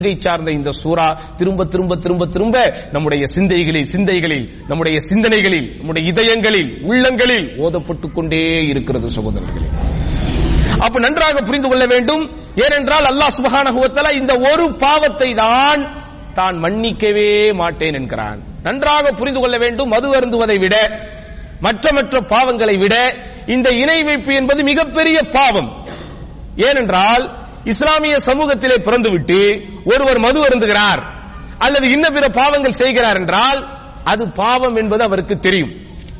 இதை சார்ந்த இந்த சூரா திரும்ப திரும்ப திரும்ப திரும்ப நம்முடைய சிந்தைகளில் சிந்தைகளில் நம்முடைய சிந்தனைகளில் நம்முடைய இதயங்களில் உள்ளங்களில் ஓதப்பட்டுக் கொண்டே இருக்கிறது சகோதரர்களே அப்ப நன்றாக புரிந்து கொள்ள வேண்டும் ஏனென்றால் அல்லாஹ் சுபஹானஹு வ தஆலா இந்த ஒரு பாவத்தை தான் தான் மன்னிக்கவே மாட்டேன் என்கிறான் நன்றாக புரிந்து கொள்ள வேண்டும் மது அருந்துவதை விட மற்ற மற்ற பாவங்களை விட இந்த இணை வைப்பு என்பது மிகப்பெரிய பாவம் ஏனென்றால் இஸ்லாமிய சமூகத்திலே பிறந்துவிட்டு ஒருவர் மது அருந்துகிறார் அல்லது இன்ன பிற பாவங்கள் செய்கிறார் என்றால் அது பாவம் என்பது அவருக்கு தெரியும்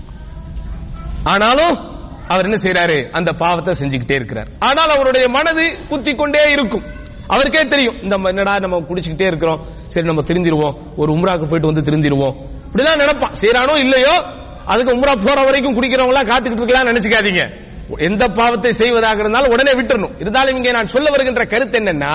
ஆனாலும் அவர் என்ன செய்யறாரு அந்த பாவத்தை செஞ்சுக்கிட்டே இருக்கிறார் ஆனால் அவருடைய மனது குத்தி கொண்டே இருக்கும் அவருக்கே தெரியும் இந்த ம- என்னடா நம்ம குடிச்சுக்கிட்டே இருக்கிறோம் சரி நம்ம திருந்திருவோம் ஒரு உம்ராக்கு போயிட்டு வந்து திருந்திருவோம் இப்படிதான் நினைப்பான் செய்யறானோ இல்லையோ அதுக்கு உம்ரா போற வரைக்கும் குடிக்கிறவங்க எல்லாம் காத்துக்கிட்டு இருக்கலாம் நினைச்சுக்காதீங்க எந்த பாவத்தை செய்வதாக இருந்தாலும் உடனே விட்டுறணும் இருந்தாலும் இங்கே நான் சொல்ல வருகின்ற கருத்து என்னன்னா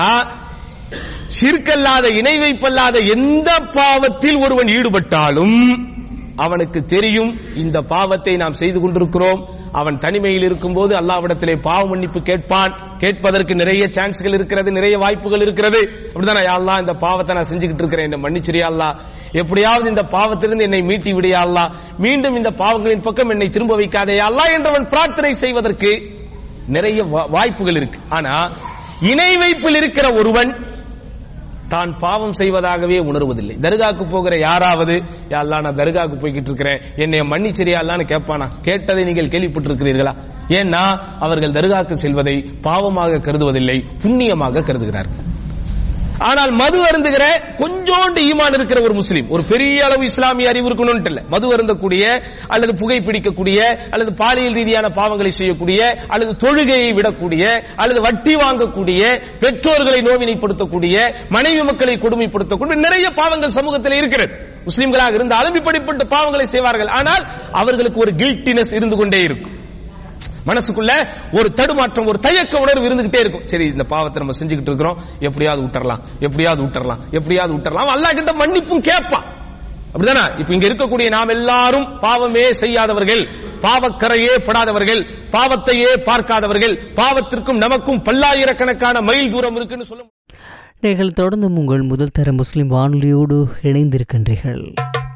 ஷிர்கல்லாத இணை வைப்பல்லாத எந்த பாவத்தில் ஒருவன் ஈடுபட்டாலும் அவனுக்கு தெரியும் இந்த பாவத்தை நாம் செய்து கொண்டிருக்கிறோம் அவன் தனிமையில் இருக்கும்போது அல்லாவிடத்திலே பாவ மன்னிப்பு கேட்பான் கேட்பதற்கு நிறைய சான்ஸ்கள் இருக்கிறது நிறைய வாய்ப்புகள் இருக்கிறது அப்படிதானே யா அல்லாஹ் இந்த பாவத்தை நான் செஞ்சுக்கிட்டு இருக்கிறேன் என்ன மன்னிச்சிரியா அல்லாஹ் எப்படியாவது இந்த பாவத்திலிருந்து என்னை மீட்டி விடியா அல்லாஹ் மீண்டும் இந்த பாவங்களின் பக்கம் என்னை திரும்ப வைக்காதே யா அல்லாஹ் என்றவன் பிரார்த்தனை செய்வதற்கு நிறைய வா- வாய்ப்புகள் இருக்கு ஆனா இணை வைப்பில் இருக்கிற ஒருவன் தான் பாவம் செய்வதாகவே உணர்வதில்லை தர்காக்கு போகிற யாராவது யா அல்லாஹ் நான் தர்காக்கு போய்கிட்டு இருக்கிறேன் என்னை மன்னிச்சிரியா அல்லான்னு கேட்பானா கேட்டதை நீங்கள் கேள்விப்பட்டிருக்கிறீர்களா ஏன்னா அவர்கள் தர்காக்கு செல்வதை பாவமாக கருதுவதில்லை புண்ணியமாக கருதுகிறார்கள் ஆனால் மது அருந்துகிற கொஞ்சோண்டு ஈமான் இருக்கிற ஒரு முஸ்லீம் ஒரு பெரிய அளவு இஸ்லாமிய அறிவு இருக்கணும்னு இல்ல மது அருந்தக்கூடிய அல்லது புகைப்பிடிக்கக்கூடிய அல்லது பாலியல் ரீதியான பாவங்களை செய்யக்கூடிய அல்லது தொழுகையை விடக்கூடிய அல்லது வட்டி வாங்கக்கூடிய பெற்றோர்களை நோவினைப்படுத்தக்கூடிய மனைவி மக்களை கொடுமைப்படுத்தக்கூடிய நிறைய பாவங்கள் சமூகத்தில் இருக்கிறது முஸ்லிம்களாக இருந்தாலும் இப்படிப்பட்ட பாவங்களை செய்வார்கள் ஆனால் அவர்களுக்கு ஒரு கில்ட்டினஸ் இருந்து கொண்டே இருக்கும் மனசுக்குள்ள ஒரு தடுமாற்றம் ஒரு தயக்க உணர்வு இருந்துகிட்டே இருக்கும் சரி இந்த பாவத்தை நம்ம செஞ்சுக்கிட்டு இருக்கிறோம் எப்படியாவது விட்டுறலாம் எப்படியாவது விட்டுறலாம் எப்படியாவது விட்டுறலாம் அல்லாஹ் கிட்ட மன்னிப்பும் கேட்பான் அப்படிதானே இப்ப இங்க இருக்கக்கூடிய நாம் எல்லாரும் பாவமே செய்யாதவர்கள் பாவக்கரையே படாதவர்கள் பாவத்தையே பார்க்காதவர்கள் பாவத்திற்கும் நமக்கும் பல்லாயிரக்கணக்கான மைல் தூரம் இருக்குன்னு சொல்ல நீங்கள் தொடர்ந்து உங்கள் முதல் தர முஸ்லிம் வானொலியோடு இணைந்திருக்கின்றீர்கள்